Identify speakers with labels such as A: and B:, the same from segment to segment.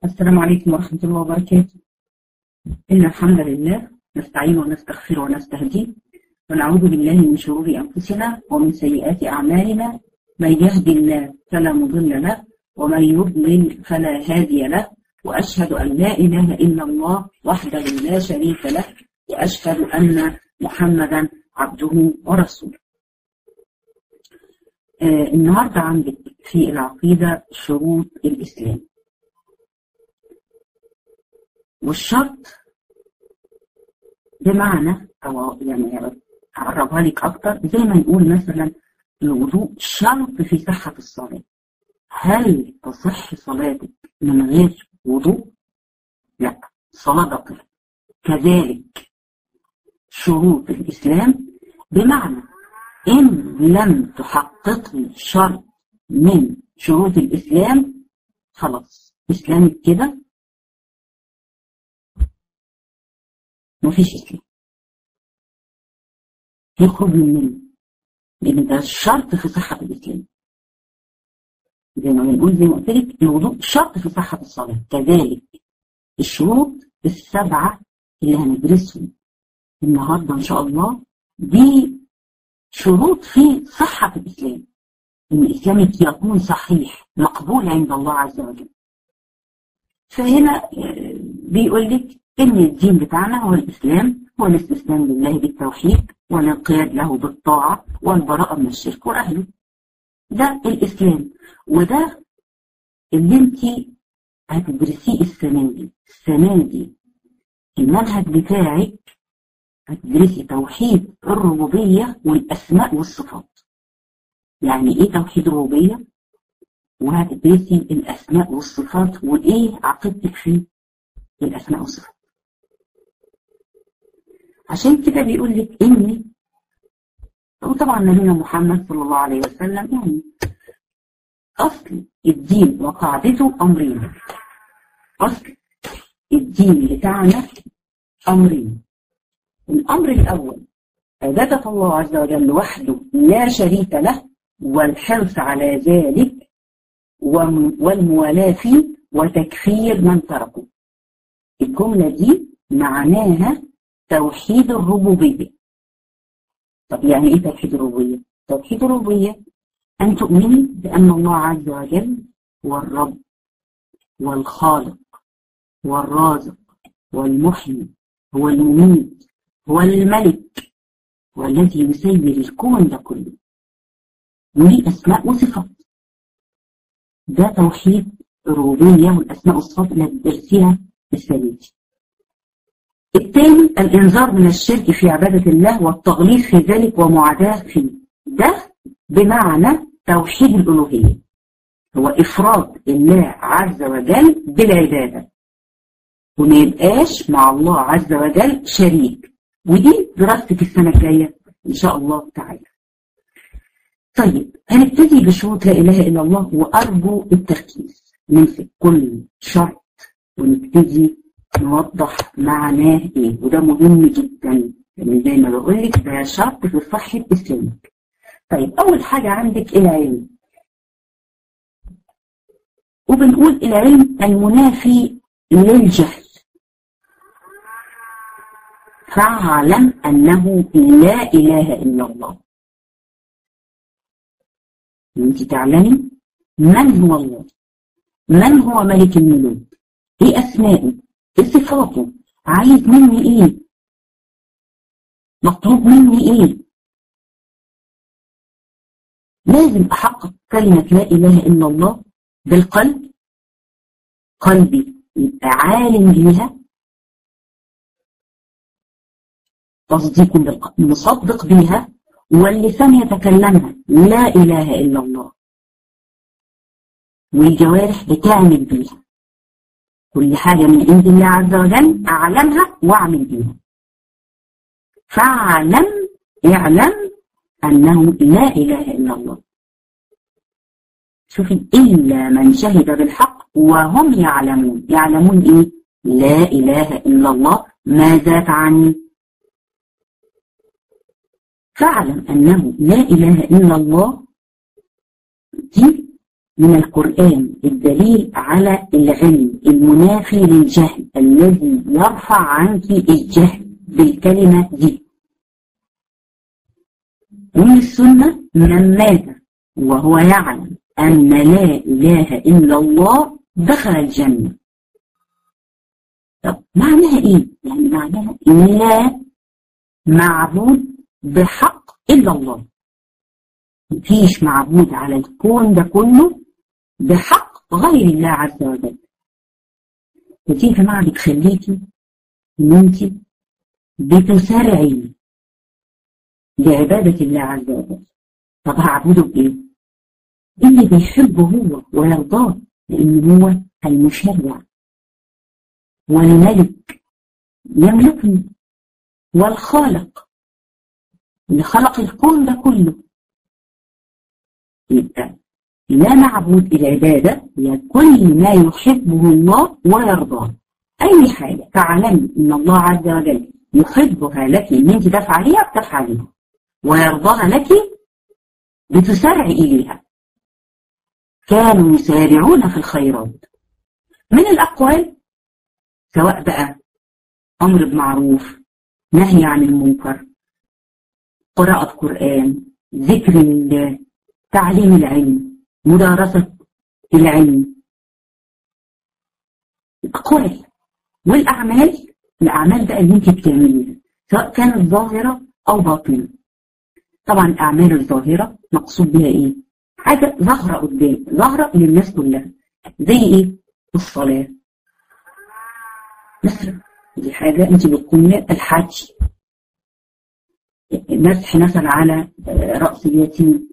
A: السلام عليكم ورحمة الله وبركاته إن الحمد لله نستعين ونستغفر ونستهديه ونعوذ بالله من شرور أنفسنا ومن سيئات أعمالنا من يهدي الله فلا مضل له ومن يضلل فلا هادي له وأشهد أن لا إله إلا الله وحده لا شريك له وأشهد أن محمدا عبده ورسوله آه النهاردة عندك في العقيدة شروط الإسلام والشرط بمعنى أو يعني أقربها لك أكتر زي ما نقول مثلا الوضوء شرط في صحة الصلاة هل تصح صلاتك من غير وضوء؟ لا صلاة باطلة كذلك شروط الإسلام بمعنى إن لم تحققي شرط من شروط الإسلام خلاص إسلامك كده مفيش إسلام يخرج من منه لأن ده شرط في صحة الإسلام زي ما بنقول زي ما قلت لك الوضوء شرط في صحة الصلاة كذلك الشروط السبعة اللي هندرسهم النهاردة إن شاء الله دي شروط في صحة الإسلام إن إسلامك يكون صحيح مقبول عند الله عز وجل فهنا بيقول لك إن الدين بتاعنا هو الإسلام هو الاستسلام لله بالتوحيد والانقياد له بالطاعة والبراءة من الشرك وأهله ده الإسلام وده اللي انت هتدرسيه السنة دي السنة دي المنهج بتاعك هتدرسي توحيد الربوبية والأسماء والصفات يعني إيه توحيد الربوبية وهتدرسي الأسماء والصفات وإيه عقيدتك في الأسماء والصفات عشان كده بيقول لك إني وطبعا نبينا محمد صلى الله عليه وسلم يعني أصل الدين وقاعدته أمرين أصل الدين بتاعنا أمرين الأمر الأول عبادة الله عز وجل وحده لا شريك له والحرص على ذلك والموالاة فيه وتكفير من تركه الجملة دي معناها توحيد الربوبية طب يعني ايه توحيد الربوبية؟ توحيد الربوبية أن تؤمني بأن الله عز وجل هو الرب والخالق والرازق والمحيي هو المميت هو الملك والذي يسير الكون ده كله وليه أسماء وصفات ده توحيد الربوبية والأسماء والصفات اللي هتدرسيها في السنة الثاني الإنذار من الشرك في عبادة الله والتغليظ في ذلك ومعاداة فيه ده بمعنى توحيد الألوهية هو إفراد الله عز وجل بالعبادة وما يبقاش مع الله عز وجل شريك ودي دراستك السنة الجاية إن شاء الله تعالى طيب هنبتدي بشروط لا إله إلا الله وأرجو التركيز نمسك كل شرط ونبتدي نوضح معناه إيه وده مهم جدا لأن زي ما بقول لك ده شرط في صحة إسلامك طيب أول حاجة عندك العلم وبنقول العلم المنافي للجهل فاعلم أنه لا إله إلا الله أنت تعلمي من هو الله من هو ملك الملوك إيه أسمائه إيه صفاته عايز مني إيه مطلوب مني إيه لازم أحقق كلمة لا إله إلا الله بالقلب قلبي يبقى عالم بيها تصديق بالقلب مصدق بيها واللسان يتكلمها لا إله إلا الله والجوارح بتعمل بيها كل حاجة من عند الله عز وجل أعلمها وأعمل بيها فاعلم اعلم أنه لا إله إلا الله شوفي إلا من شهد بالحق وهم يعلمون يعلمون إيه لا إله إلا الله ماذا تعني فاعلم أنه لا إله إلا الله دي من القرآن الدليل على العلم المنافي للجهل الذي يرفع عنك الجهل بالكلمة دي من السنة من مات وهو يعلم أن لا إله إلا الله دخل الجنة طب معناها إيه؟ يعني معناها لا معبود بحق إلا الله مفيش معبود على الكون ده كله بحق غير الله عز وجل ودي يا جماعة بتخليكي إن أنت بتسارعي لعبادة الله عز وجل طب هعبده بإيه؟ اللي بيحبه هو ويرضاه لأن هو المشرع والملك يملكني والخالق اللي خلق الكون ده كله يبقى لا معبود العبادة هي كل ما يحبه الله ويرضاه أي حاجة تعلمي إن الله عز وجل يحبها لك إن أنت تفعليها بتفعليها ويرضاها لك بتسارعي إليها كانوا يسارعون في الخيرات من الأقوال سواء بقى أمر بمعروف نهي عن المنكر قراءة قرآن ذكر الله تعليم العلم مدارسة العلم الأقوال والأعمال الأعمال بقى اللي أنت بتعمليها سواء كانت ظاهرة أو باطنة طبعا الأعمال الظاهرة مقصود بها إيه؟ حاجة ظاهرة قدام ظاهرة للناس كلها زي إيه؟ الصلاة مثلا دي حاجة أنت بتقومي الحج مسح مثلا على رأس اليتيم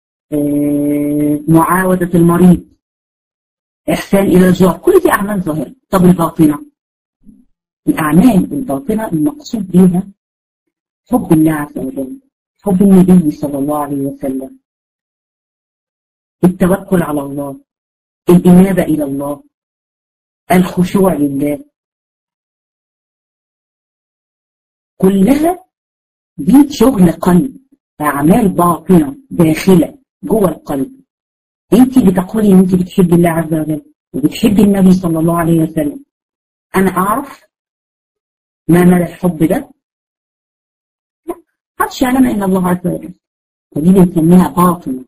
A: معاودة المريض إحسان إلى الجار كل دي أعمال ظاهرة طب الباطنة الأعمال الباطنة المقصود بها حب الله عز وجل حب النبي صلى الله عليه وسلم التوكل على الله الإنابة إلى الله الخشوع لله كلها دي شغل قلب أعمال باطنة داخلة جوه القلب انت بتقولي ان انت بتحبي الله عز وجل وبتحبي النبي صلى الله عليه وسلم انا اعرف ما مدى الحب ده لا محدش يعلم الا الله عز وجل ودي بنسميها باطنه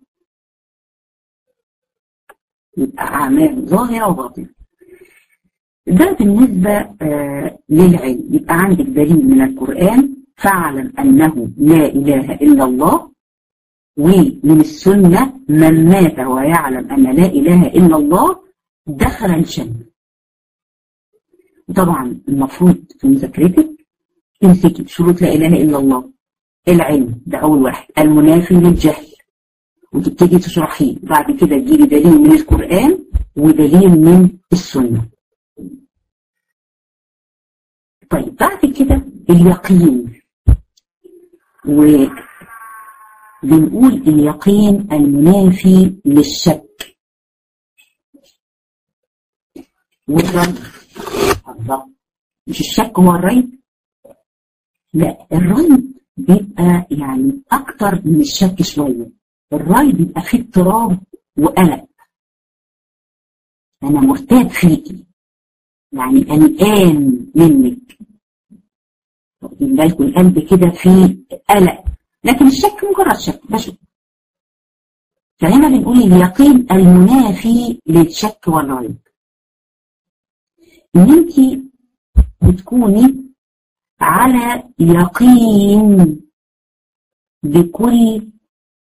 A: يبقى اعمال ظاهره وباطنه ده بالنسبه آه للعلم يبقى عندك دليل من القران فاعلم انه لا اله الا الله ومن السنة من مات ويعلم أن لا إله إلا الله دخل الجنة طبعا المفروض في مذاكرتك تمسكي شروط لا إله إلا الله العلم ده أول واحد المنافي للجهل وتبتدي تشرحيه بعد كده تجيبي دليل من القرآن ودليل من السنة طيب بعد كده اليقين و بنقول اليقين المنافي للشك والريب الله مش الشك هو الريب لا الريب بيبقى يعني اكتر من الشك شويه الريب بيبقى فيه اضطراب وقلق انا مرتاب فيكي يعني قلقان منك واخدين بالكم القلب كده فيه قلق لكن الشك مجرد شك ده شك فهنا بنقول اليقين المنافي للشك والريب ان انت بتكوني على يقين بكل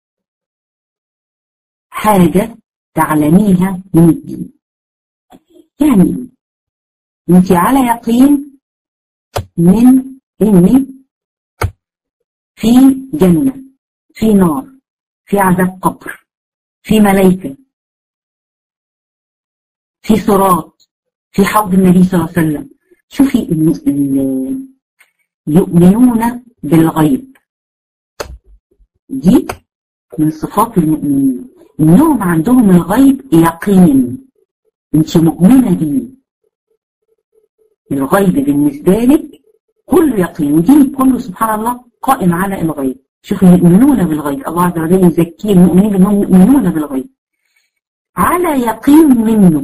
A: حاجة تعلميها من الدين يعني انت على يقين من ان في جنة في نار في عذاب قبر في ملائكة في صراط في حوض النبي صلى الله عليه وسلم شوفي يؤمنون بالغيب دي من صفات المؤمنين انهم عندهم الغيب يقين انت مؤمنة بيه الغيب بالنسبة لك كله يقين ودين كله سبحان الله قائم على الغيب شوفوا يؤمنون بالغيب الله عز وجل يزكي المؤمنين بانهم يؤمنون بالغيب على يقين منه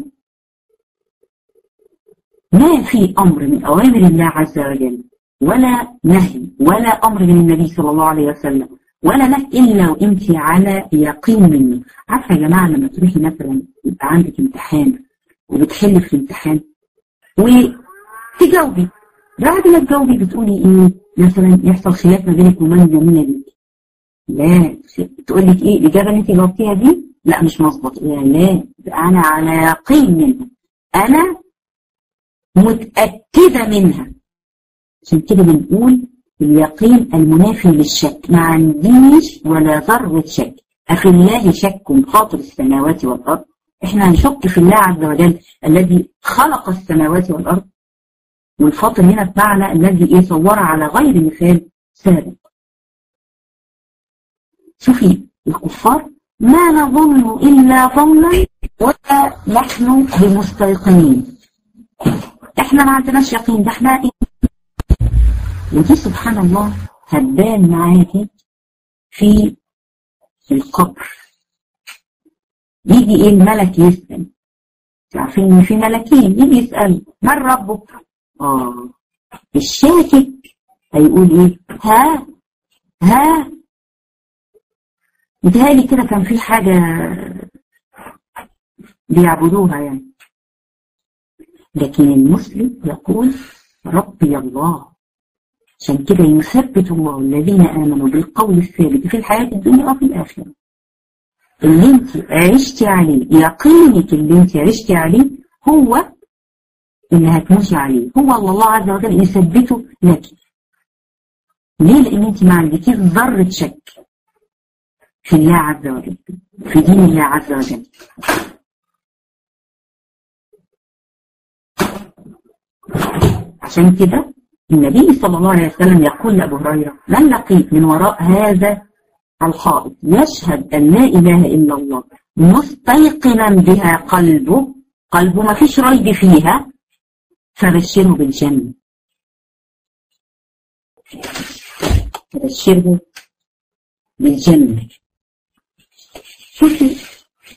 A: ما في أمر من أوامر الله عز وجل ولا نهي ولا أمر من النبي صلى الله عليه وسلم ولا نهي إلا وأنت على يقين منه عارفة يا جماعة لما تروحي مثلا يبقى عندك امتحان وبتحلي في الامتحان وتجاوبي بعد ما تجاوبي بتقولي ايه مثلا يحصل خلاف ما بينك وبين زميله دي لا تقول لك ايه الاجابه اللي انت جاوبتيها دي لا مش مظبوط لا لا انا على يقين منها انا متاكده منها عشان كده بنقول اليقين المنافي للشك ما عنديش ولا ذره شك افي الله شك فاطر السماوات والارض احنا هنشك في الله عز وجل الذي خلق السماوات والارض والفاطر هنا بمعنى الذي يصور على غير مثال سابق شوفي الكفار ما نظن إلا ظنا ولا نحن بمستيقنين احنا ما عندناش يقين ده احنا ايه ودي سبحان الله هتبان معاكي في القبر يجي ايه الملك يسأل عارفين ان في ملكين يجي يسأل من ربك اه الشاكك هيقول ايه ها ها متهيألي كده كان في حاجة بيعبدوها يعني لكن المسلم يقول ربي الله عشان كده يثبت الله الذين آمنوا بالقول الثابت في الحياة الدنيا وفي الآخرة اللي انت عشتي عليه يقينك اللي انت عشتي عليه هو اللي هتموتي عليه هو الله عز وجل يثبته لك ليه لان انت ما عندكيش ذره شك في الله عز وجل في دين الله عز وجل عشان كده النبي صلى الله عليه وسلم يقول لأبو هريرة من لقيت من وراء هذا الحائط يشهد أن لا إله إلا الله مستيقنا بها قلبه قلبه ما فيش ريب فيها فبشره بالجنة فبشره بالجنة شوفي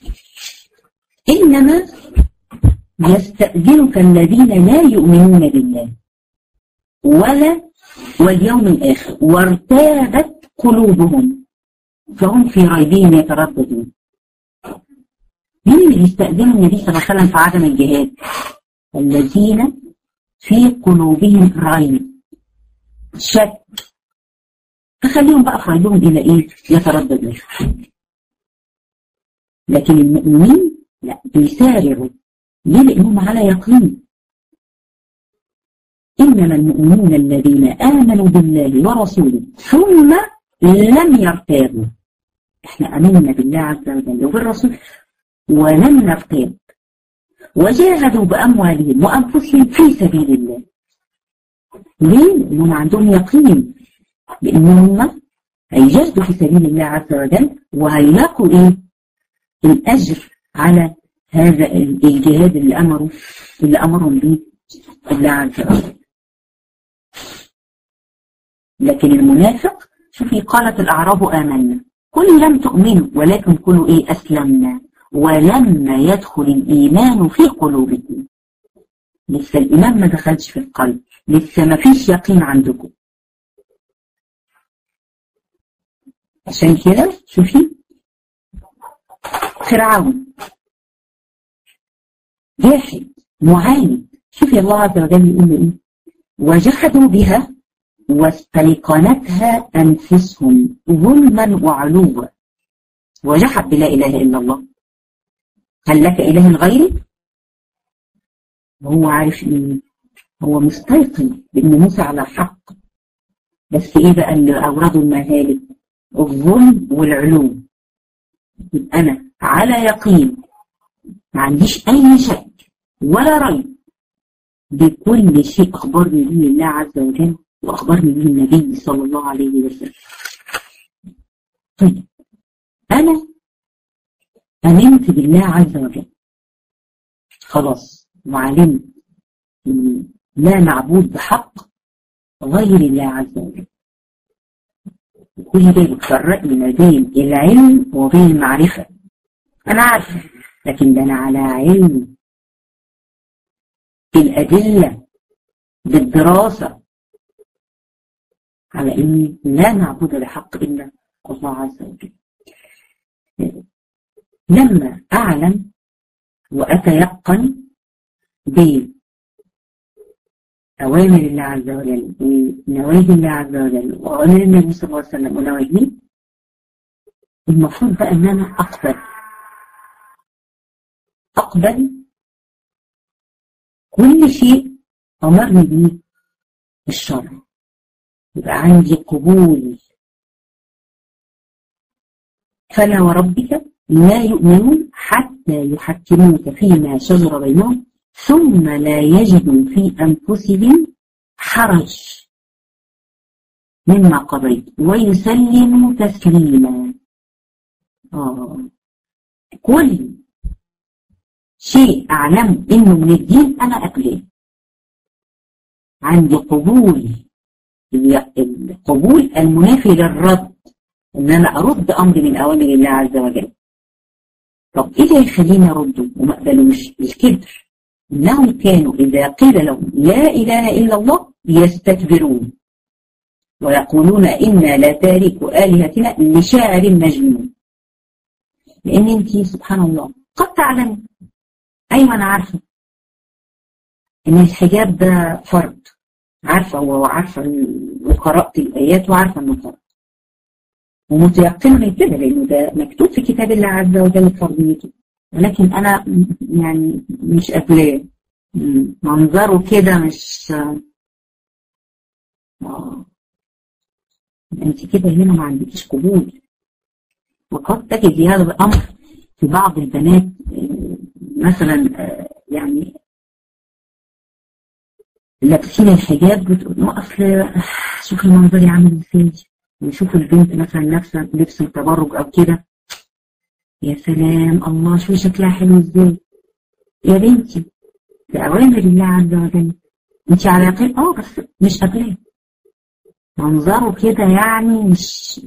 A: إنما يستأذنك الذين لا يؤمنون بالله ولا واليوم الآخر وارتابت قلوبهم فهم في ريبهم يترددون مين اللي يستأذن النبي صلى الله عليه وسلم في عدم الجهاد الذين في قلوبهم ريب شك تخليهم بقى في ريبهم إلى إيه يترددون لكن المؤمنين لا بيسارعوا ليه لأنهم على يقين إنما المؤمنون الذين آمنوا بالله ورسوله ثم لم يرتابوا احنا أمنا بالله عز وجل وبالرسول ولم نرتاب وجاهدوا بأموالهم وأنفسهم في سبيل الله ليه؟ لأنهم عندهم يقين لأنهم هيجاهدوا في سبيل الله عز وجل وهيلاقوا إيه؟ الأجر على هذا الجهاد اللي أمروا اللي أمرهم به الله عز وجل لكن المنافق شوفي قالت الأعراب آمنا قل لم تؤمنوا ولكن قلوا إيه أسلمنا ولما يدخل الإيمان في قلوبكم لسه الإيمان ما دخلش في القلب لسه ما فيش يقين عندكم عشان كده شوفي فرعون جاحد معاند شوفي الله عز وجل يقول ايه وجحدوا بها واستيقنتها انفسهم ظلما وعلوا وجحد بلا اله الا الله هل لك اله غيري وهو عارف ايه هو مستيقن بان موسى على الحق بس ايه بقى اللي اورده المهالك الظلم والعلو يبقى انا على يقين ما عنديش اي شك ولا ريب بكل شيء اخبرني به الله عز وجل واخبرني به النبي صلى الله عليه وسلم طيب انا امنت بالله عز وجل خلاص وعلمت ان لا معبود بحق غير الله عز وجل خلي بالك فرقي ما بين العلم وبين المعرفة أنا عارفة لكن ده أنا على علم بالأدلة بالدراسة على إني لا معبود بحق إلا الله عز وجل لما أعلم وأتيقن بأوامر الله عز وجل ونواهي الله عز وجل وأوامر النبي صلى الله عليه وسلم ونواهيه المفروض بقى إن أنا أقبل أقبل كل شيء أمرني به الشرع يبقى عندي قبول فلا وربك لا يؤمنون حتى يحكموك فيما شجر بينهم ثم لا يجدوا في أنفسهم حرج مما قضيت ويسلموا تسليما آه. كل شيء أعلم إنه من الدين أنا أقبله عندي قبول القبول المنافي للرد ان انا ارد امر من اوامر الله عز وجل طب ايه اللي يخليني ارده وما اقبلوش الكبر انهم كانوا اذا قيل لهم لا اله الا الله يستكبرون ويقولون انا لا تارك الهتنا لشاعر مجنون لان انت سبحان الله قد تعلم ايوه انا عارفه ان الحجاب ده فرض عارفه وعارفه وقرات الايات وعارفه انه فرض ومتيقنه من كده لانه ده مكتوب في كتاب الله عز وجل فرضيته ولكن انا يعني مش قابلاه منظره كده مش آه. انت كده هنا ما عندكيش قبول وقد تجد هذا الامر في بعض البنات مثلا يعني لابسين الحجاب بتقول له اصل شوف المنظر عامل ازاي ويشوف البنت مثلا لابسه لبس التبرج او كده يا سلام الله شو شكلها حلو ازاي يا بنتي ده اوامر الله عز وجل انت على يقين اه بس مش قابلاه منظره كده يعني مش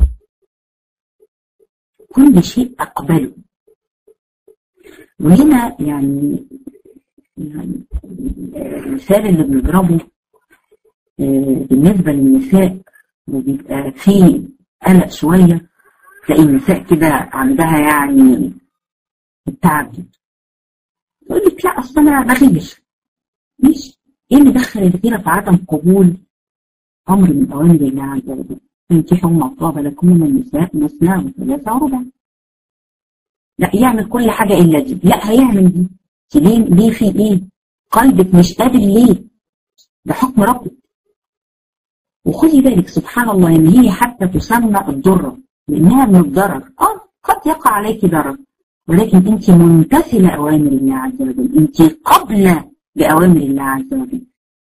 A: كل شيء اقبله وهنا يعني يعني المثال اللي بنضربه بالنسبة للنساء وبيبقى فيه قلق شوية تلاقي النساء كده عندها يعني التعدد تقول لك لا اصل انا بغير مش ايه اللي دخل الغيره في عدم قبول امر من اوامر الله عز وجل انكحوا ما طاب لكم من النساء مثنى وثلاثة وربع لا يعمل كل حاجة إلا دي لا هيعمل دي ليه ليه في إيه قلبك مش قادر ليه ده حكم ربك وخدي بالك سبحان الله ان هي حتى تسمى الضرة لانها من الضرر اه قد يقع عليك ضرر ولكن انت ممتثلة اوامر الله عز وجل انت قبلة باوامر الله عز وجل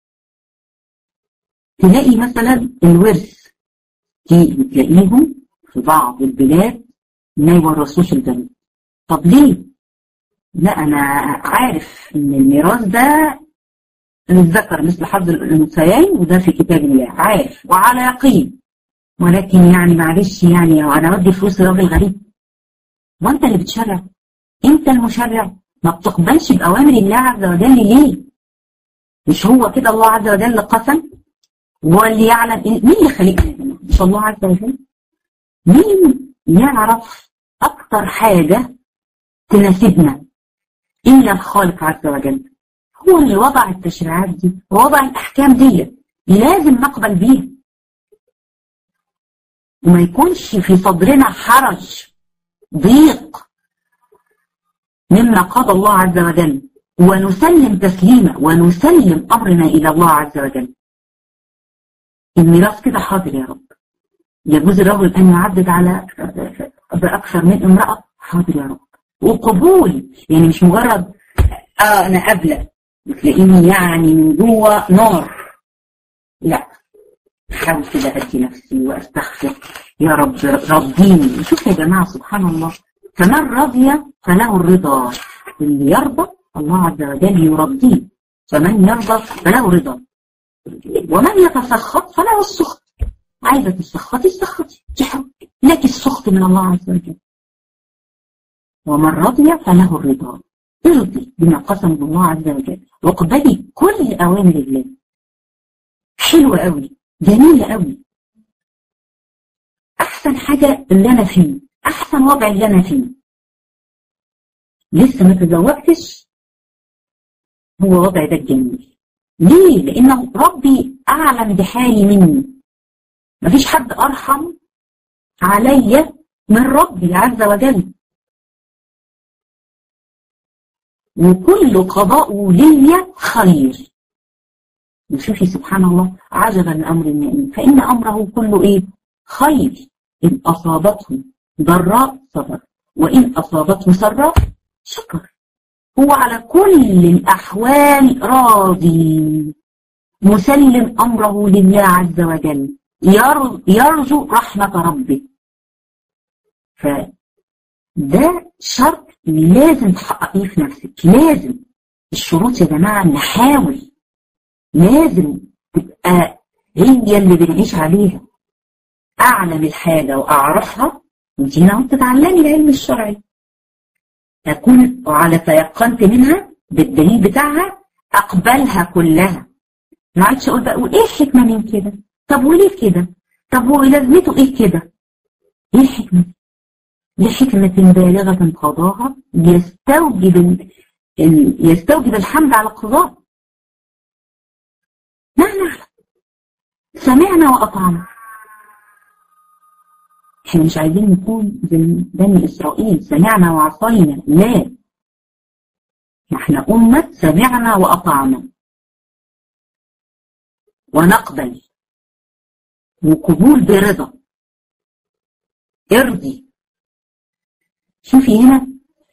A: تلاقي مثلا الورث تلاقيهم في بعض البلاد ما يورثوش الجنة طب ليه؟ لا انا عارف ان الميراث ده للذكر مثل حظ الانثيين وده في كتاب الله عارف وعلى يقين ولكن يعني معلش يعني انا اودي فلوس لراجل غريب وانت اللي بتشرع انت المشرع ما بتقبلش باوامر الله عز وجل ليه؟ مش هو كده الله عز وجل قسم واللي يعلم مين اللي خلقنا يا جماعه؟ مش الله عز وجل؟ مين يعرف اكتر حاجه تناسبنا الا الخالق عز وجل هو اللي وضع التشريعات دي ووضع الأحكام دي لازم نقبل بيها وما يكونش في صدرنا حرج ضيق مما قضى الله عز وجل ونسلم تسليما ونسلم أمرنا إلى الله عز وجل الميراث كده حاضر يا رب يجوز الرجل أن يعدد على بأكثر من امرأة حاضر يا رب وقبول يعني مش مجرد اه انا قابله بتلاقيني يعني من جوه نار لا احاول كده ادي نفسي واستغفر يا رب رضيني شوف يا جماعه سبحان الله فمن رضي فله الرضا اللي يرضى الله عز وجل يرضيه فمن يرضى فله رضا ومن يتسخط فله السخط عايزه تسخطي تسخطي لك السخط من الله عز وجل ومن رضي فله الرضا ارضي بما قسم الله عز وجل واقبلي كل أوامر الله حلوة قوي جميلة قوي أحسن حاجة اللي أنا فيه أحسن وضع اللي أنا فيه لسه ما تزوجتش هو وضع ده الجميل ليه؟ لأن ربي أعلم بحالي مني مفيش حد أرحم عليا من ربي عز وجل وكل قضاء لي خير وشوفي سبحان الله عجبا أمر المؤمن فإن أمره كله إيه خير إن أصابته ضراء صبر وإن أصابته سراء شكر هو على كل الأحوال راضي مسلم أمره لله عز وجل يرجو رحمة ربه فده شرط لازم تحققيه في نفسك لازم الشروط يا جماعة نحاول لازم تبقى هي اللي بنعيش عليها أعلم الحاجة وأعرفها انت هنا تتعلمي العلم الشرعي أكون على تيقنت منها بالدليل بتاعها أقبلها كلها ما عادش أقول بقى وإيه الحكمة من كده طب وليه كده طب ولازمته إيه كده إيه الحكمة لحكمة بالغة قضاها يستوجب ال... يستوجب الحمد على القضاء لا نعلم سمعنا وأطعنا احنا مش عايزين نكون زي بني إسرائيل سمعنا وعصينا لا احنا أمة سمعنا وأطعنا ونقبل وقبول برضا ارضي شوفي هنا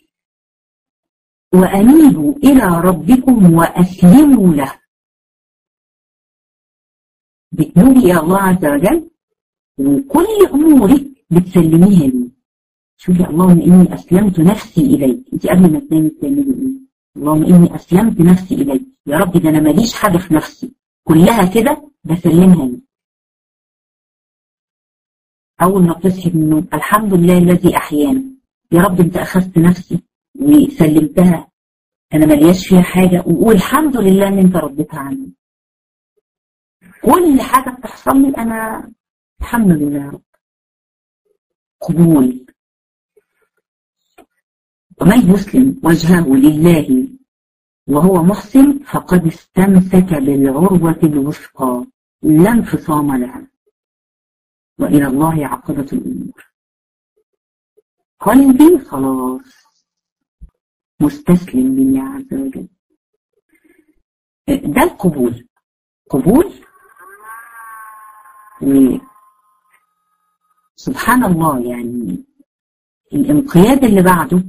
A: وأنيبوا إلى ربكم وأسلموا له بتنوبي إلى الله عز وجل وكل أمورك بتسلميها لي شوفي اللهم إني أسلمت نفسي إليك أنت قبل ما تنامي تعملي إيه اللهم إني أسلمت نفسي إليك يا رب ده أنا ماليش حاجة في نفسي كلها كده بسلمها لي أول ما بتصحي من النوم الحمد لله الذي أحيانا يا رب أنت أخذت نفسي وسلمتها أنا ملياش فيها حاجة وقول الحمد لله إن أنت رديتها عني كل حاجة بتحصل لي أنا الحمد لله يا رب قبول ومن يسلم وجهه لله وهو محسن فقد استمسك بالعروة الوثقى لا انفصام لها وإلى الله عقبة الأمور قلبي خلاص مستسلم لله عز وجل ده القبول قبول سبحان الله يعني الانقياد اللي بعده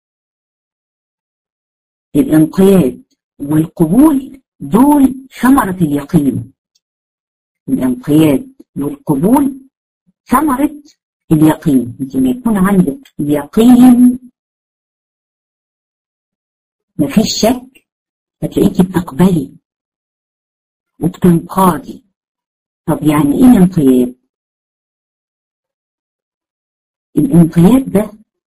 A: الانقياد والقبول دول ثمرة اليقين الانقياد والقبول ثمرة اليقين انت ما يكون عندك يقين مفيش شك هتلاقيكي بتقبلي وبتنقادي طب يعني ايه الانقياد الانقياد ده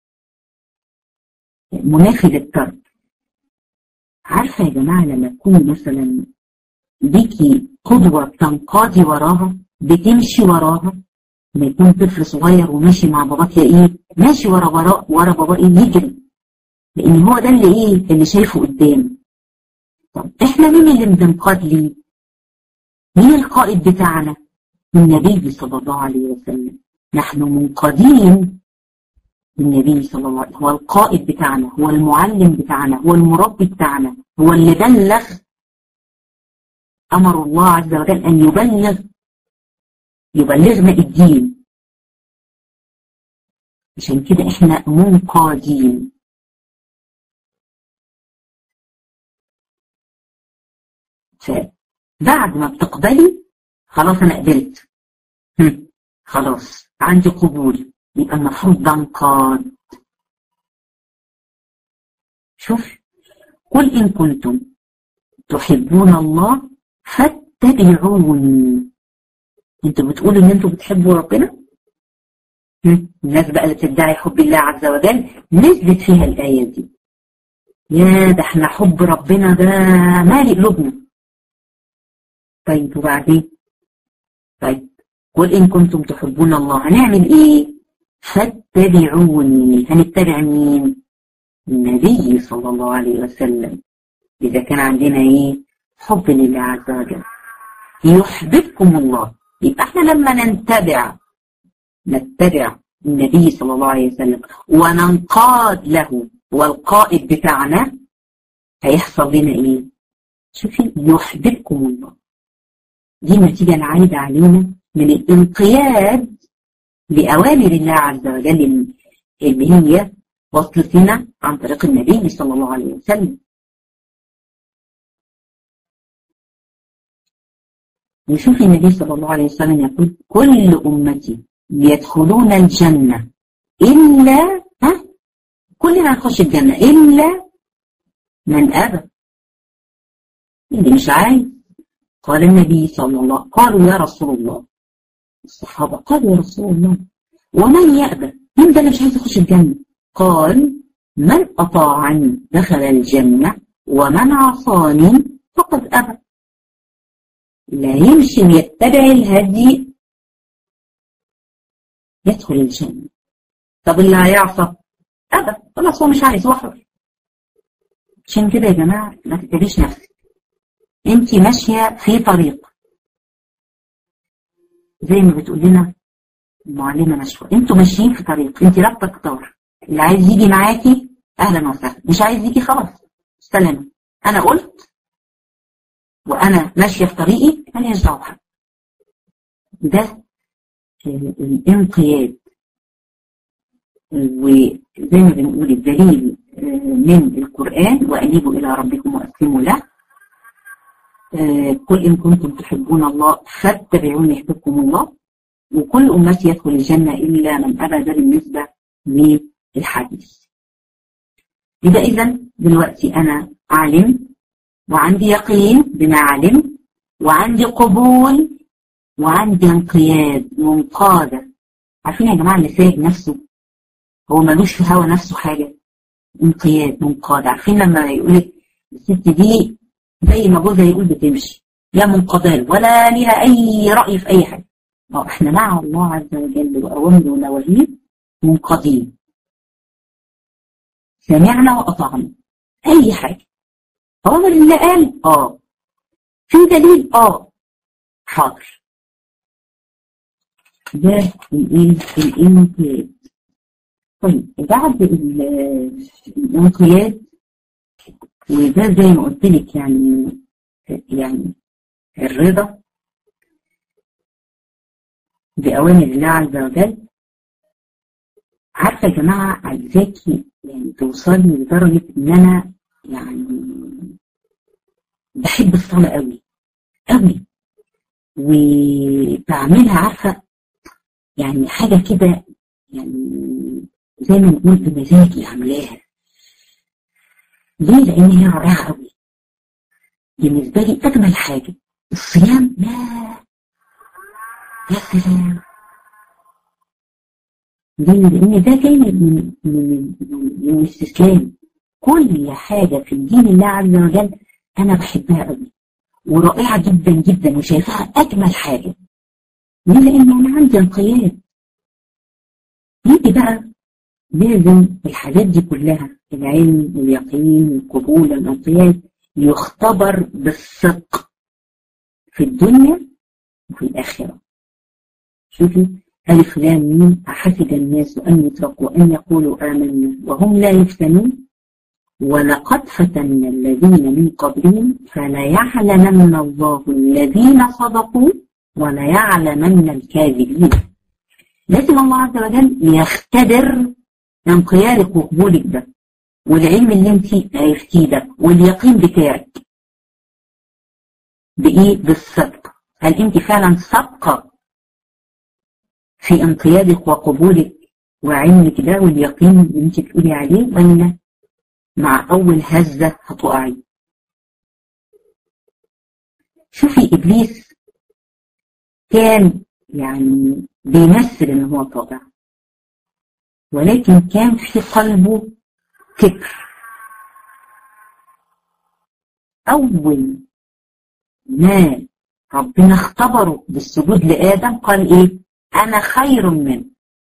A: منافي للترك عارفة يا جماعة لما تكون مثلا ليكي قدوة بتنقادي وراها بتمشي وراها لما يكون طفل صغير وماشي مع باباه تلاقيه ماشي ورا ورا ورا باباه ايه يجري لان هو ده اللي ايه اللي شايفه قدام طب احنا مين اللي بننقاد ليه؟ مين القائد بتاعنا؟ النبي صلى الله عليه وسلم نحن منقادين بالنبي صلى الله عليه وسلم هو القائد بتاعنا هو المعلم بتاعنا هو المربي بتاعنا هو اللي بلغ أمر الله عز وجل أن يبلغ يبلغنا الدين عشان كده احنا منقادين فبعد ما بتقبلي خلاص انا قبلت خلاص عندي قبول يبقى المفروض ده انقاد شوف قل إن كنتم تحبون الله فاتبعوني انتوا بتقولوا ان انتوا بتحبوا ربنا الناس بقى اللي بتدعي حب الله عز وجل نزلت فيها الآية دي يا ده احنا حب ربنا ده مالي قلوبنا طيب وبعدين طيب قل إن كنتم تحبون الله هنعمل إيه فاتبعوني هنتبع مين النبي صلى الله عليه وسلم إذا كان عندنا إيه حب لله عز وجل يحببكم الله يبقى احنا لما نتبع نتبع النبي صلى الله عليه وسلم وننقاد له والقائد بتاعنا هيحصل لنا ايه شوفي يحببكم الله دي نتيجة العايدة علينا من الانقياد لأوامر الله عز وجل اللي هي وصلت لنا عن طريق النبي صلى الله عليه وسلم نشوف النبي صلى الله عليه وسلم يقول كل أمتي يدخلون الجنة إلا ها كلنا نخش الجنة إلا من أبى اللي مش عايز قال النبي صلى الله قالوا يا رسول الله الصحابة قالوا يا رسول الله ومن يأبى من ده اللي مش عايز يخش الجنة قال من أطاعني دخل الجنة ومن عصاني فقد أبى لا يمشي ويتبع الهدي يدخل الجنة طب اللي هيعصى أبى خلاص هو مش عايز وحر عشان كده يا جماعة ما تتبعيش نفسك انت ماشية في طريق زي ما بتقول لنا المعلمة نشوى انتوا ماشيين في طريق انت لا تختار اللي عايز يجي معاكي اهلا وسهلا مش عايز يجي خلاص سلام انا قلت وانا ماشيه في طريقي ماليش دعوه ده الانقياد وزي ما بنقول الدليل من القرآن وأنيبوا إلى ربكم وأسلموا له قل إن كنتم تحبون الله فاتبعوني يحببكم الله وكل أمتي يدخل الجنة إلا من أبى ده بالنسبة للحديث يبقى إذا دلوقتي أنا أعلم وعندي يقين بما علم وعندي قبول وعندي انقياد منقادة عارفين يا جماعة اللي سايب نفسه هو ملوش في هوا نفسه حاجة انقياد منقادة عارفين لما يقول لك الست دي زي ما جوزها يقول بتمشي لا منقادة ولا ليها أي رأي في أي حاجة اه احنا مع الله عز وجل وأوامره ونواهيه منقادين سمعنا وأطعنا أي حاجة أوامر اللي قال اه في دليل اه حاضر ده الايه الانقياد طيب بعد الانقياد وده زي ما قلت لك يعني يعني الرضا بأوامر الله عز وجل عارفة يا جماعة عايزاكي يعني توصلي لدرجة إن أنا يعني بحب الصلاة قوي قوي وبعملها عارفة يعني حاجة كده يعني زي ما نقول بمزاجي عاملاها ليه؟ لأن هي رائعة قوي بالنسبة لي أجمل حاجة الصيام لا يا سلام ليه؟ لأن ده جاي من من من الاستسلام كل حاجة في الدين الله عز وجل أنا بحبها قوي ورائعة جدا جدا وشايفاها أجمل حاجة ليه؟ لأن أنا عندي انقياد يجي بقى لازم الحاجات دي كلها العلم واليقين والقبول والانقياد يختبر بالصدق في الدنيا وفي الآخرة شوفي ألف لام ميم أحسب الناس أن يتركوا أن يقولوا آمنا وهم لا يفتنون ولقد فتنا الذين من قبلهم فليعلمن الله الذين صدقوا وليعلمن الكاذبين لازم الله عز وجل يختبر انقيادك وقبولك ده والعلم اللي انت عرفتيه ده واليقين بتاعك بايه بالصدق هل انت فعلا صادقه في انقيادك وقبولك وعلمك ده واليقين اللي انت بتقولي عليه ولا مع اول هزه هتقعي شوفي ابليس كان يعني بيمثل ان هو طائع ولكن كان في قلبه كبر أول ما ربنا اختبره بالسجود لآدم قال إيه أنا خير منه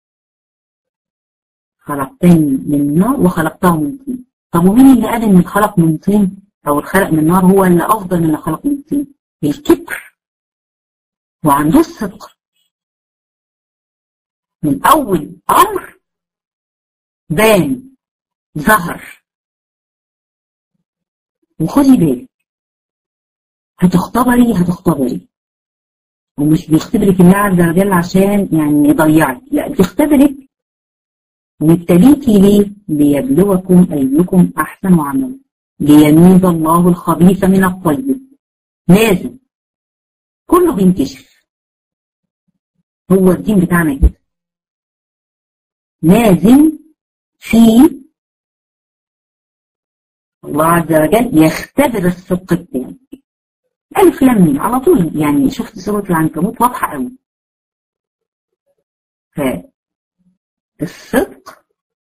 A: خلقتني من نار وخلقته من طين طب ومين اللي قال ان الخلق من طين او الخلق من نار هو اللي افضل من اللي خلق من طين الكبر وعنده الصدق من اول امر بان ظهر وخدي بالك هتختبري هتختبري ومش بيختبرك الله عز وجل عشان يعني يضيعك لا بيختبرك وابتليكي ليه؟ ليبلوكم أيكم أحسن عملا ليميز الله الخبيث من الطيب لازم كله بينكشف هو الدين بتاعنا كده لازم في الله عز وجل يختبر الصدق بتاعك ألف لم على طول يعني شفت سورة العنكبوت واضحة قوي الصدق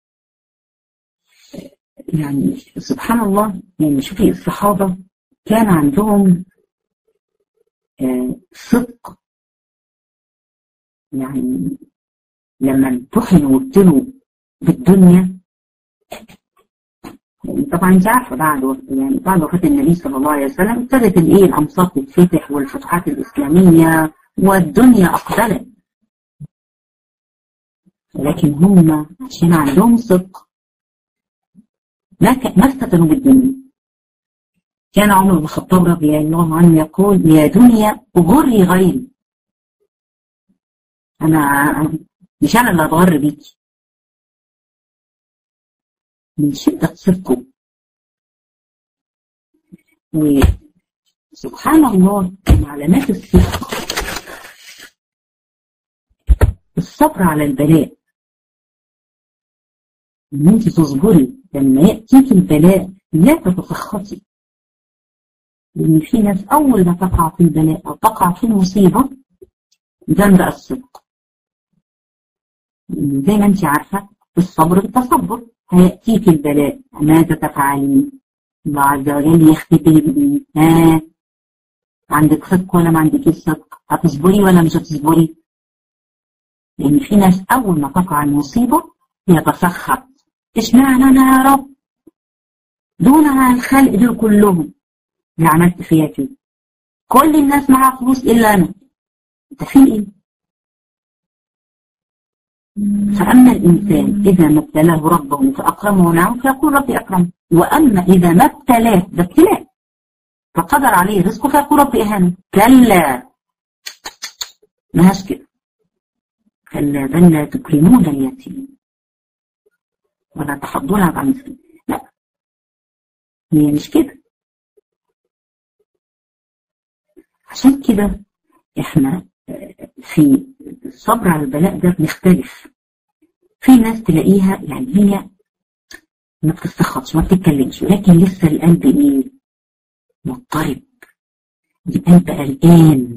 A: يعني سبحان الله يعني شوفي الصحابة كان عندهم صدق يعني لما امتحنوا وابتلوا بالدنيا طبعا انت عارفه بعد يعني بعد وفاه النبي صلى الله عليه وسلم ابتدت الايه الامصار تتفتح والفتوحات الاسلاميه والدنيا اقبلت لكن هم عشان عندهم صدق ما ما افتتنوا بالدنيا كان عمر بن الخطاب رضي الله عنه يقول يا دنيا غري غيري انا مش انا اللي اتغر بيكي من شدة صدقه وسبحان الله من علامات الصدق الصبر على البلاء ان انت تصبري لما يأتيك البلاء لا تتسخطي لان في ناس اول ما تقع في البلاء او تقع في المصيبة جنب الصدق زي ما انت عارفة الصبر بالتصبر هيأتيك البلاء ماذا تفعلين الله عز وجل يختبر بإيه ها عندك صدق ولا ما عندكيش صدق هتصبري ولا مش هتصبري لأن في ناس أول ما تقع المصيبة يتسخط اشمعنى أنا يا رب دون عن الخلق دول كلهم اللي عملت فيها كده كل الناس معاها فلوس إلا أنا أنت في إيه؟ فأما الإنسان إذا ما ابتلاه ربه فأكرمه ونعم فيقول ربي أكرم وأما إذا ما ابتلاه ده ابتلاء فقدر عليه رزقه فيقول ربي أهانه كلا ماهاش كده كلا بل لا تكرمون اليتيم ولا تحضون على المسكين لا هي مش كده عشان كده احنا في الصبر على البلاء ده بنختلف في ناس تلاقيها يعني هي ما بتستخطش ما بتتكلمش ولكن لسه القلب ايه مضطرب القلب قلقان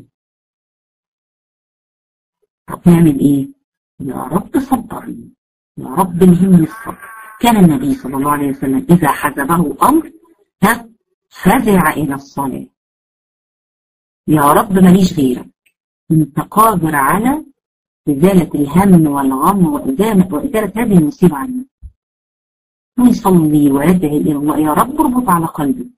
A: طب نعمل ايه يا رب صبرني يا رب الهمني الصبر كان النبي صلى الله عليه وسلم اذا حزبه امر ها فزع الى الصلاه يا رب ماليش غيرك انت قادر على إزالة الهم والغم وإزالة, وإزالة هذه المصيبة عنه ويصلي ويدعي إلى الله يا رب اربط على قلبي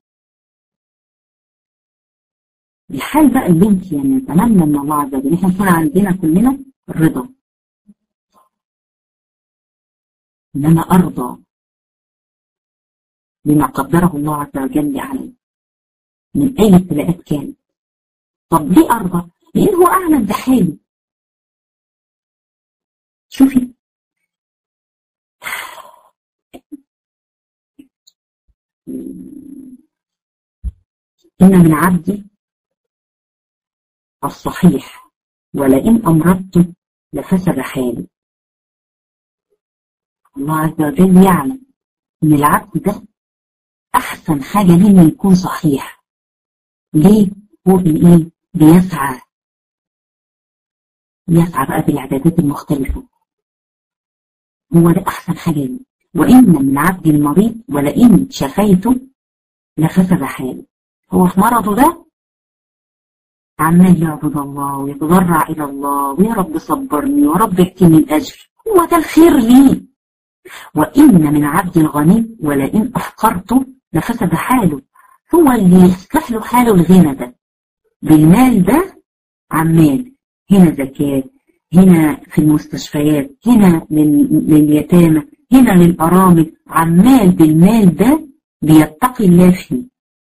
A: الحال بقى اللي انت يعني نتمنى من الله عز وجل احنا يكون عندنا كلنا الرضا ان انا ارضى بما قدره الله عز وجل علي من اي ابتلاءات كانت طب ليه ارضى؟ لان هو اعلم بحالي شوفي إن من عبدي الصحيح ولئن أمرضت لفسد حالي الله عز وجل يعلم إن العبد ده أحسن حاجة ليه إنه يكون صحيح ليه؟ هو بإيه؟ بيسعى يسعى بقى بالعبادات المختلفة هو ده أحسن حاجة لي وإن من عبد المريض ولئن شفيته لفسد حاله هو في مرضه ده عمال يعبد الله ويتضرع إلى الله ويا رب صبرني يا رب اكتني الأجر هو ده الخير لي وإن من عبد الغني ولئن أفقرته لفسد حاله هو اللي يصلح له حاله الغنى ده بالمال ده عمال هنا زكاة هنا في المستشفيات هنا لليتامى هنا للأرامل عمال بالمال ده بيتقي الله فيه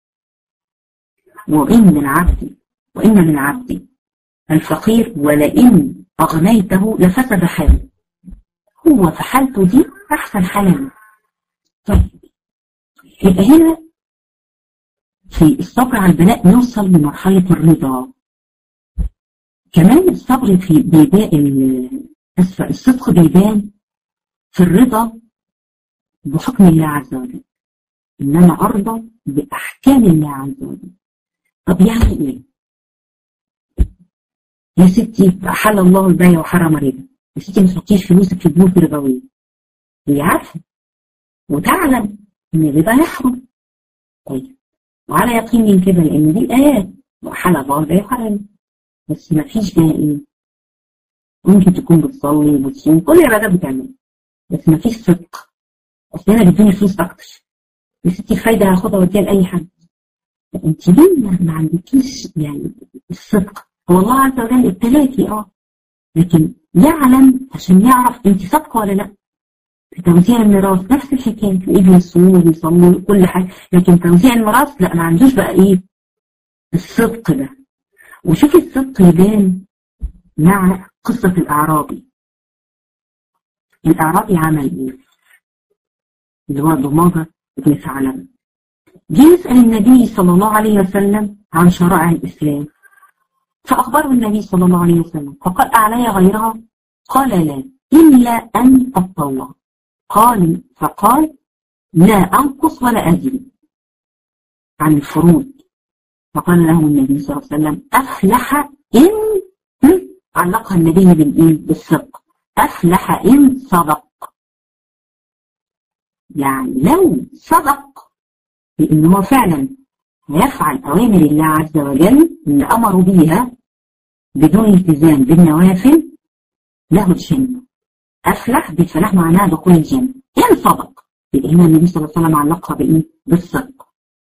A: وإن من عبدي وإن من عبدي الفقير ولئن أغنيته لفسد حاله هو في حالته دي أحسن حالة طيب يبقى هنا في الصبر على البلاء نوصل لمرحلة الرضا كمان الصبر في بيبان الصدق بيبان في الرضا بحكم الله عز وجل إن أنا أرضى بأحكام الله عز وجل طب يعني إيه؟ يا ستي حل الله البيع وحرم الربا يا ستي ما تحطيش فلوسك في بنوك ربوية هي عارفة وتعلم إن الربا يحرم طيب وعلى يقين من كده لأن دي الآيات وحل الله البيع وحرم بس ما فيش بقى إيه ممكن تكون بتصلي وبتصوم كل العبادات بتعملها بس ما فيش صدق اصل انا بيدوني فلوس اكتر يا ستي فايده هاخدها واديها لاي حد انت ليه ما عندكيش يعني الصدق هو الله عز وجل ابتلاكي اه لكن يعلم عشان يعرف انت صادقه ولا لا في توزيع الميراث نفس الحكايه تلاقيه بيصوم وبيصلي كل حاجه لكن توزيع الميراث لا ما عندوش بقى ايه الصدق ده وشوفي الصدق يبان مع قصه الاعرابي الاعرابي عمل ايه اللي هو ضماغه بن ثعلبه جه يسال النبي صلى الله عليه وسلم عن شرائع الاسلام فأخبره النبي صلى الله عليه وسلم فقال أعلي غيرها قال لا إلا أن تطوع قال فقال لا أنقص ولا أزيد عن الفروض فقال له النبي صلى الله عليه وسلم أفلح إن علقها النبي بالإيه بالصدق أفلح إن صدق يعني لو صدق بأن هو فعلا يفعل أوامر الله عز وجل اللي أمروا بيها بدون التزام بالنوافل له الجنة أفلح بالفلاح معناها دخول الجنة إن صدق يبقى هنا النبي صلى الله عليه وسلم علقها بإيه؟ بالصدق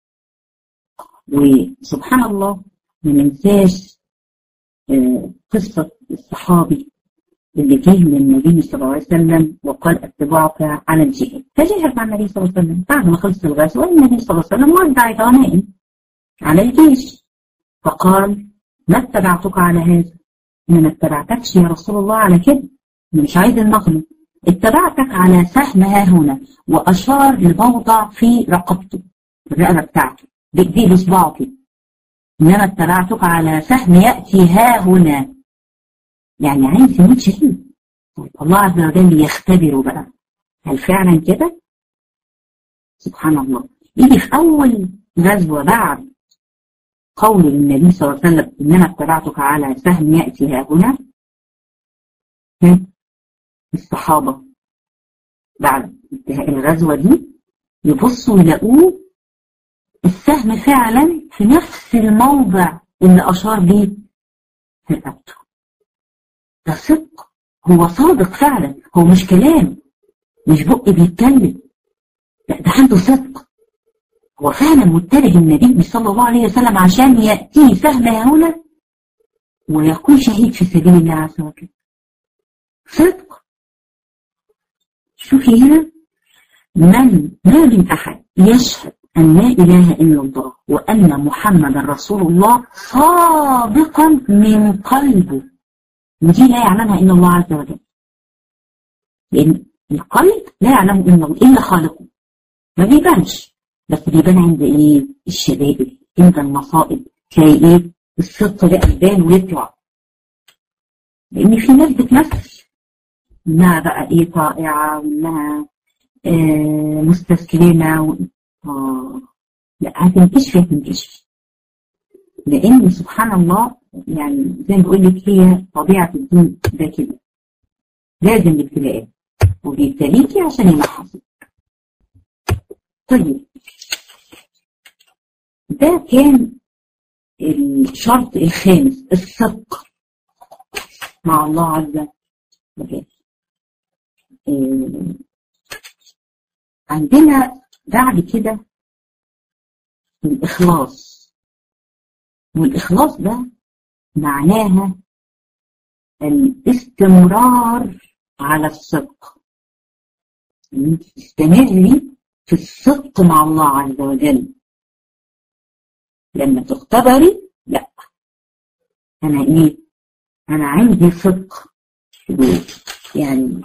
A: وسبحان الله ما ننساش قصة الصحابي اللي جه للنبي صلى الله عليه وسلم وقال اتباعك على الجهاد فجاهد مع النبي صلى الله عليه وسلم بعد ما خلص الغزو والنبي صلى الله عليه وسلم وزع غنائم على الجيش فقال ما اتبعتك على هذا انا ما اتبعتكش يا رسول الله على كده انا مش عايز النقل اتبعتك على سهم ها هنا واشار لموضع في رقبته الرقبه بتاعته بايديه بصباعه كده انما اتبعتك على سهم ياتي ها هنا يعني عايز يموت شهيد الله عز وجل يختبره بقى هل فعلا كده سبحان الله يجي في اول غزوه بعد قول النبي صلى الله عليه وسلم إنما اتبعتك على سهم يأتي ها هنا الصحابة بعد انتهاء الغزوة دي يبصوا يلاقوه السهم فعلا في نفس الموضع اللي أشار بيه في رقبته ده صدق هو صادق فعلا هو مش كلام مش بق بيتكلم لا ده عنده صدق هو فعلا متجه النبي صلى الله عليه وسلم عشان يأتيه سهم هنا ويكون شهيد في سبيل الله عز وجل صدق شوفي هنا من ما من أحد يشهد أن لا إله إلا الله وأن محمد رسول الله صادقا من قلبه ودي لا يعلمها إلا الله عز وجل لأن القلب لا يعلم إلا, إلا خالقه ما بيبانش بس بيبان عند ايه الشدائد عند المصائب تلاقي ايه الصدق ده يبان ويطلع لان في ناس بتمثل انها بقى ايه طائعه وانها آه مستسلمه و... آه لا هتنكشف هتنكشف لان سبحان الله يعني زي ما بقول لك هي طبيعه الدين ده كده لازم الابتلاءات وبيبتليكي عشان يمحصك طيب ده كان الشرط الخامس الصدق مع الله عز وجل عندنا بعد كده الإخلاص والإخلاص ده معناها الاستمرار على الصدق انت تستمري في الصدق مع الله عز وجل لما تختبري لا انا ايه انا عندي صدق يعني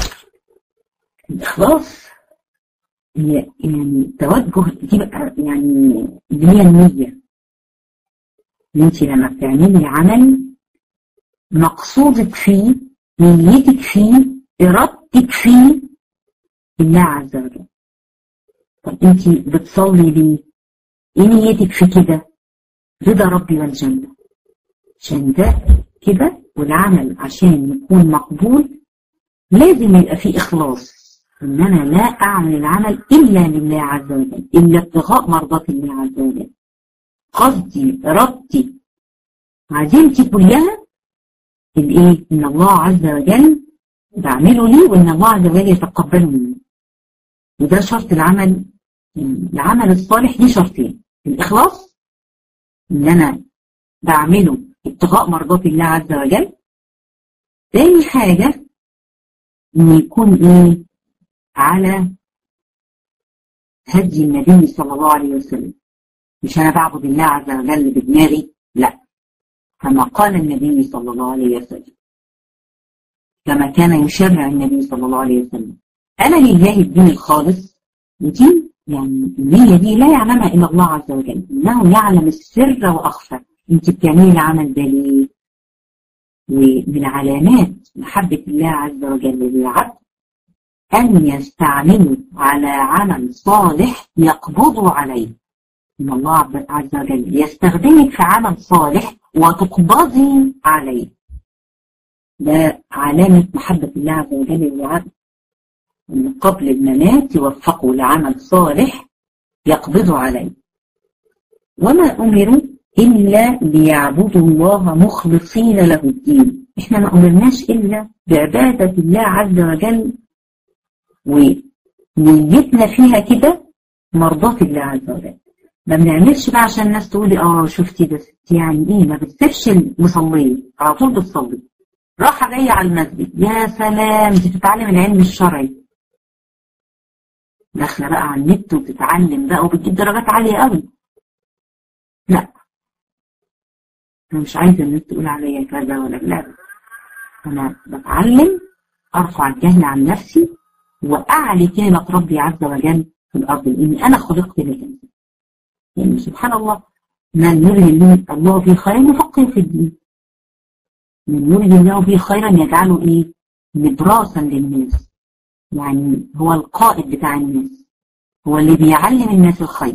A: الاخلاص هي يعني توجه تبقى يعني اللي هي النية انت لما بتعملي عمل مقصودك فيه نيتك فيه ارادتك فيه الله عز وجل طب انت بتصلي ليه ايه نيتك في كده رضا ربي والجنة عشان ده كده والعمل عشان يكون مقبول لازم يبقى فيه إخلاص إن أنا لا أعمل العمل إلا لله عز وجل إلا ابتغاء مرضات الله عز وجل قصدي إرادتي عزيمتي كلها الإيه؟ إن الله عز وجل بعمله لي وإن الله عز وجل يتقبله مني وده شرط العمل العمل الصالح ليه شرطين الإخلاص إن أنا بعمله ابتغاء مرضات الله عز وجل تاني حاجة إن يكون إيه على هدي النبي صلى الله عليه وسلم مش أنا بعبد الله عز وجل بدماغي لا كما قال النبي صلى الله عليه وسلم كما كان يشرع النبي صلى الله عليه وسلم أنا لله الدين الخالص ودي يعني النية دي لا يعلمها إلا الله عز وجل إنه يعلم السر وأخفى أنت بتعملي العمل ده ليه؟ ومن علامات محبة الله عز وجل للعبد أن يستعملوا على عمل صالح يقبضوا عليه إن الله عز وجل يستخدمك في عمل صالح وتقبضي عليه ده علامة محبة الله عز وجل للعبد أن قبل الممات يوفقوا لعمل صالح يقبضوا عليه وما أمروا إلا ليعبدوا الله مخلصين له الدين إحنا ما أمرناش إلا بعبادة الله عز وجل ونيتنا فيها كده مرضاة الله عز وجل ما بنعملش بقى عشان الناس تقول لي اه شفتي ده يعني ايه ما بتسيبش المصليه على طول بتصلي راحه جايه على المسجد يا سلام دي بتتعلم العلم الشرعي داخله بقى على النت وبتتعلم بقى وبتجيب درجات عاليه قوي لا انا مش عايزه الناس تقول عليا كذا ولا لا انا بتعلم ارفع الجهل عن نفسي واعلي كلمه ربي عز وجل في الارض لاني انا خلقت لكذا يعني سبحان الله من يريد الله به خيرا يفقه في الدين من يريد الله به خيرا يجعله ايه نبراسا للناس يعني هو القائد بتاع الناس هو اللي بيعلم الناس الخير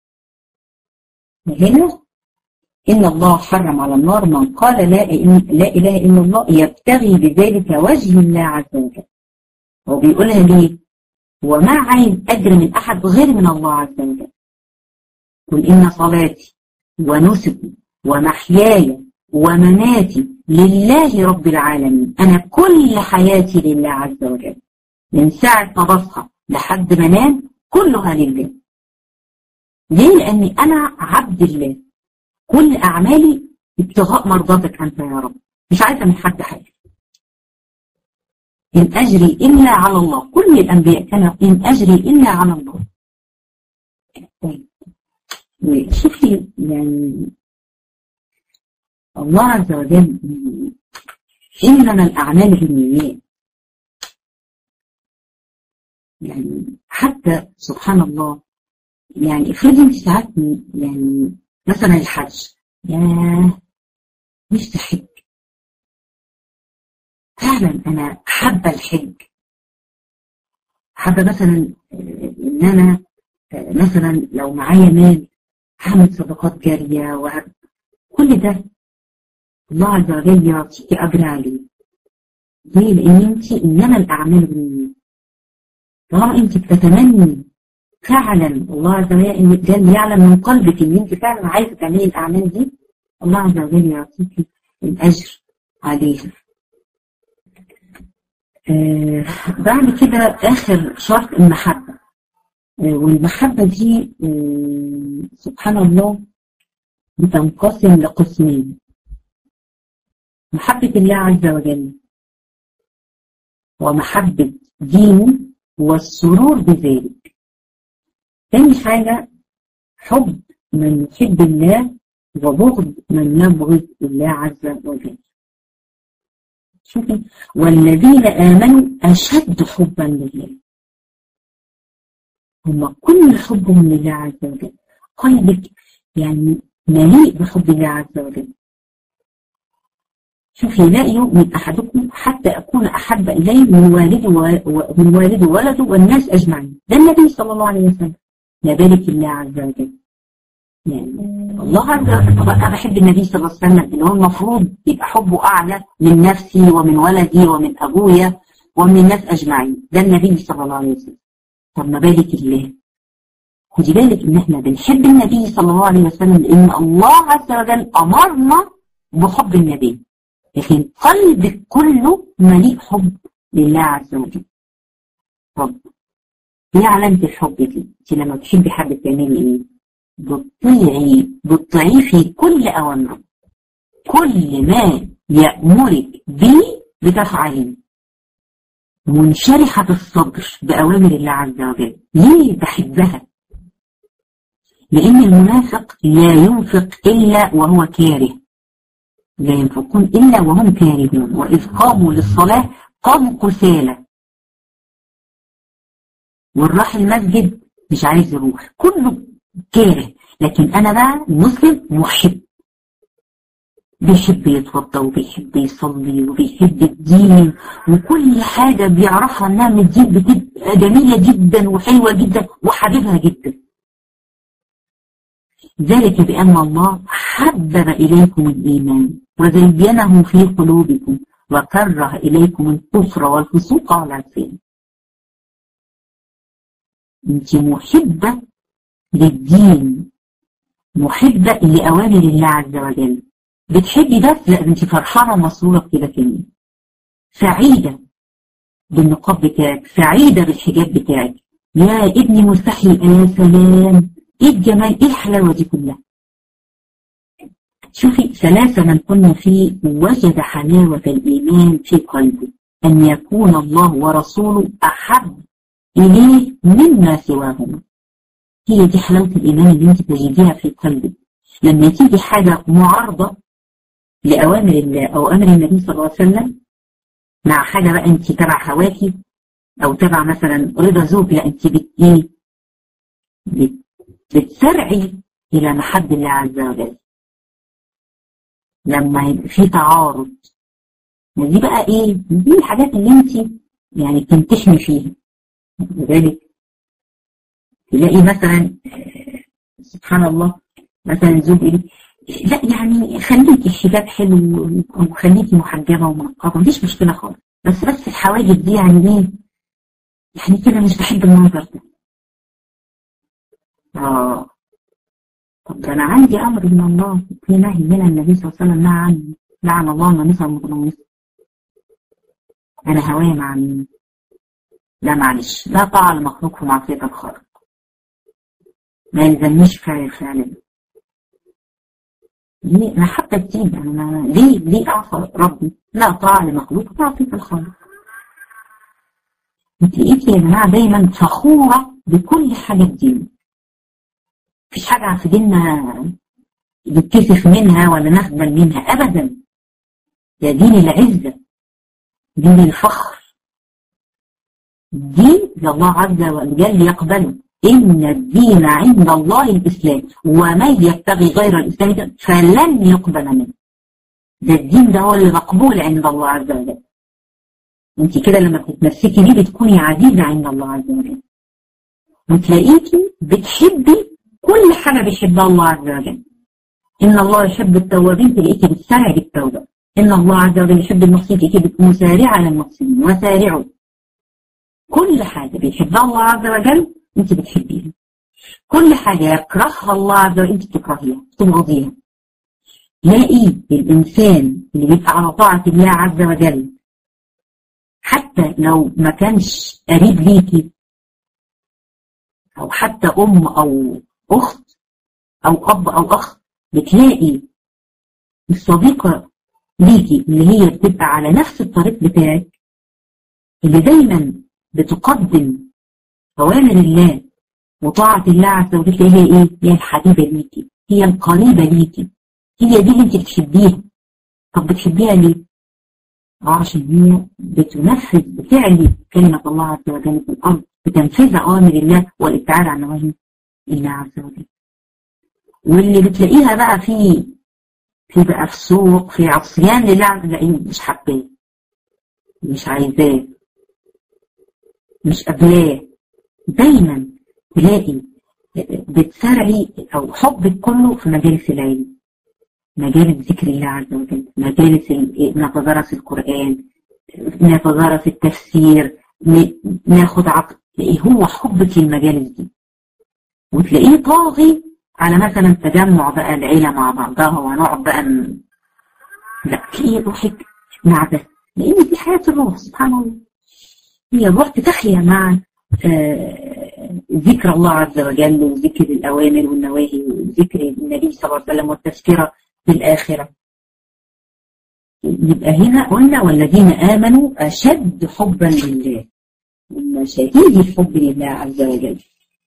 A: هنا إن الله حرم على النار من قال لا, لا إله إلا الله يبتغي بذلك وجه الله عز وجل هو بيقولها ليه وما عايز أجر من أحد غير من الله عز وجل قل إن صلاتي ونسكي ومحياي ومماتي لله رب العالمين أنا كل حياتي لله عز وجل من ساعة ما بصحى لحد ما انام كلها لله ليه لأني أنا عبد الله كل أعمالي ابتغاء مرضاتك أنت يا رب مش عايزة من حد حاجة إن أجري إلا على الله كل الأنبياء كانوا إن أجري إلا على الله طيب شوفي يعني الله عز وجل إنما الأعمال بالنيات يعني حتى سبحان الله يعني افرضي انت ساعات يعني مثلا الحج ياه نفسي احج فعلا انا حابه الحج حابه مثلا ان انا مثلا لو معايا مال هعمل صدقات جاريه وهب كل ده الله عز وجل يعطيك اجر عليه ليه؟ لان انت انما الاعمال بالنيات طالما انت بتتمني فعلا الله عز وجل يعلم من قلبك ان انت فعلا عايزه تعملي الاعمال دي الله عز وجل يعطيك الاجر عليها آه بعد كده اخر شرط المحبه آه والمحبه دي آه سبحان الله بتنقسم لقسمين محبه الله عز وجل ومحبه دينه والسرور بذلك ثاني حاجة حب من يحب الله وبغض من يبغض الله عز وجل شوفي والذين آمنوا أشد حبا لله هم كل حبهم لله عز وجل قلبك يعني مليء بحب الله عز وجل شوفي لا يؤمن أحدكم حتى أكون أحب إليه من والده ومن والده وولده والناس أجمعين ده النبي صلى الله عليه وسلم ما بالك الله عز وجل يعني الله عز وجل أنا بحب النبي صلى الله عليه وسلم إن هو المفروض يبقى حبه أعلى من نفسي ومن ولدي ومن أبويا ومن الناس أجمعين ده النبي صلى الله عليه وسلم طب ما بالك الله خدي بالك إن إحنا بنحب النبي صلى الله عليه وسلم لأن الله عز وجل أمرنا بحب النبي لكن قلبك كله مليء حب لله عز وجل طب ايه علامة الحب دي؟ انت لما تحبي حد تعملي ايه؟ بتطيعي بتطيعيه في كل اوامره كل ما يأمرك به بتفعليه منشرحة الصدر بأوامر الله عز وجل ليه بحبها؟ لأن المنافق لا ينفق إلا وهو كاره لا ينفقون إلا وهم كارهون وإذ قاموا للصلاة قاموا كسالى والراح المسجد مش عايز يروح كله كاره لكن أنا بقى مسلم محب بيحب يتوضى وبيحب يصلي وبيحب الدين وكل حاجة بيعرفها انها من الدين بتبقى جميلة جدا وحلوة جدا وحبيبها جدا ذلك بأن الله حبب إليكم الإيمان وزينه في قلوبكم وكره إليكم الكفر والفسوق والعصيان أنت محبة للدين محبة لأوامر الله عز وجل بتحبي بس لا انت فرحانة ومسرورة كده كمان سعيدة بالنقاب بتاعك سعيدة بالحجاب بتاعك يا ابني مستحي يا سلام ايه الجمال ايه الحلاوة دي كلها شوفي ثلاثة من كنا فيه وجد حلاوة الإيمان في قلبه أن يكون الله ورسوله أحب إليه مما سواهما هي دي حلاوة الإيمان اللي انت تجديها في قلبك لما تيجي حاجة معارضة لأوامر الله أو أمر النبي صلى الله عليه وسلم مع حاجة بقى انت تبع هواكي أو تبع مثلا رضا زوج لا انت بت ايه بتسرعي إلى محب الله عز وجل لما يبقى في تعارض دي بقى ايه دي الحاجات اللي انت يعني تمتحني فيها لذلك تلاقي مثلا سبحان الله مثلا زوج يقول لا يعني خليكي الحجاب حلو وخليكي محجبه ومنقبه مفيش مشكله خالص بس بس الحواجب دي يعني ايه يعني كده مش بحب المنظر ده اه طب ده انا عندي امر من الله في نهي من النبي صلى الله عليه وسلم نهى عنه لعن الله النميصه المتنمصه انا هوايا مع مين لا معلش لا طاعة المخلوق في معصية الخالق ما يلزمنيش فعل الفعل ده ليه انا حتى كتير انا ليه ليه اعصى ربي لا طاعة لمخلوق في معصية الخالق انت ايه يا جماعة دايما فخورة بكل حاجة بدين مفيش حاجة في ديننا نتكسف منها ولا نخجل منها أبدا ده دين العزة دين الفخر دين الله عز وجل يقبله إن الدين عند الله الإسلام ومن يبتغي غير الإسلام فلن يقبل منه ده الدين ده هو اللي مقبول عند الله عز وجل انت كده لما بتتمسكي بيه بتكوني عزيزة عند الله عز وجل وتلاقيكي بتحبي كل حاجة بيحبها الله عز وجل إن الله يحب التوابين تلاقيكي بتسارع بالتوبة إن الله عز وجل يحب المحسنين تلاقيكي مسارعة للمحسنين وسارعوا كل حاجة بيحبها الله عز وجل انت بتحبيها كل حاجة يكرهها الله عز وجل انت بتكرهيها بتبغضيها لاقي الإنسان اللي بيبقى على طاعة الله عز وجل حتى لو ما كانش قريب ليكي أو حتى أم أو أخت أو أب أو أخ بتلاقي الصديقة ليكي اللي هي بتبقى على نفس الطريق بتاعك اللي دايما بتقدم أوامر الله وطاعة الله عز وجل هي إيه؟ هي الحبيبة ليكي هي القريبة ليكي هي دي اللي أنت بتحبيها طب بتحبيها ليه؟ عشان هي بتنفذ بفعل كلمة الله عز وجل في الأرض بتنفيذ أوامر الله والابتعاد عن نواهي الله عز وجل واللي بتلاقيها بقى في في بقى في سوق في عصيان لله تلاقيه مش حباه مش عايزاه مش قابلاه دايما تلاقي بتسرعي او حبك كله في مجالس العلم مجالس ذكر الله عز وجل مجالس نتدرس القرآن نتدرس التفسير ناخد عقل تلاقيه هو حبك للمجالس دي وتلاقيه طاغي على مثلا تجمع بقى العيلة مع بعضها وهنقعد بقى ن... لا في روحك مع ده لأن دي حياة الروح سبحان الله هي الروح تتحيا مع آه ذكر الله عز وجل وذكر الأوامر والنواهي وذكر النبي صلى الله عليه وسلم والتذكرة بالآخرة يبقى هنا قلنا والذين آمنوا أشد حبا لله هم شديد الحب لله عز وجل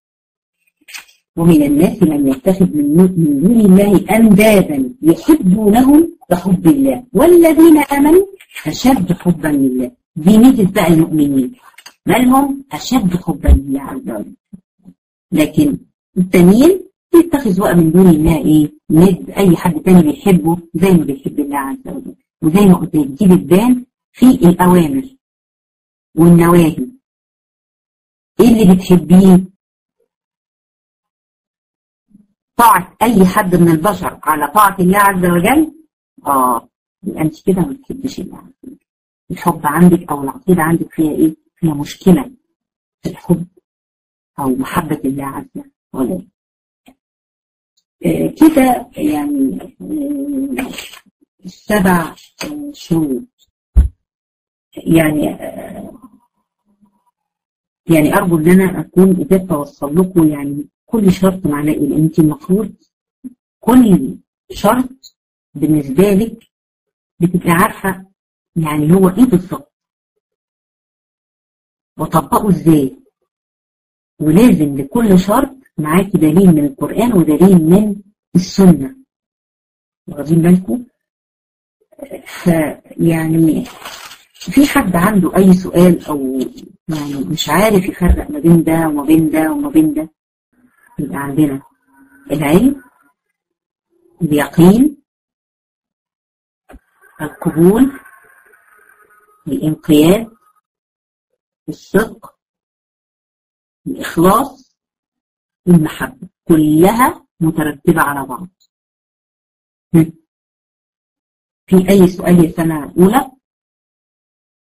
A: ومن الناس من يتخذ من دون الله أندادا يحبونهم كحب الله والذين آمنوا أشد حبا لله دي ميزة بقى المؤمنين مالهم أشد حبا لله عز وجل لكن التانيين يتخذ بقى من دون الله ايه ند اي حد تاني بيحبه زي ما بيحب الله عز وجل وزي ما قلت لك دي بتبان في الاوامر والنواهي ايه اللي بتحبيه طاعة اي حد من البشر على طاعة الله عز وجل اه يبقى انت كده ما بتحبش الله عز وجل الحب عندك او العقيدة عندك فيها ايه فيها مشكلة في الحب او محبة الله عز وجل كده يعني السبع شروط يعني يعني أرجو إن أنا أكون قدرت أوصل لكم يعني كل شرط معناه إيه لأن أنت المفروض كل شرط بالنسبة لك بتبقي عارفة يعني هو إيه بالظبط وطبقه إزاي ولازم لكل شرط معاكي دليل من القرآن ودليل من السنة واخدين بالكم فيعني في حد عنده أي سؤال أو يعني مش عارف يفرق ما بين ده وما بين ده وما بين ده يبقى عندنا العلم اليقين القبول الانقياد الصدق الإخلاص المحبة كلها مترتبة على بعض في أي سؤال يا سنة أولى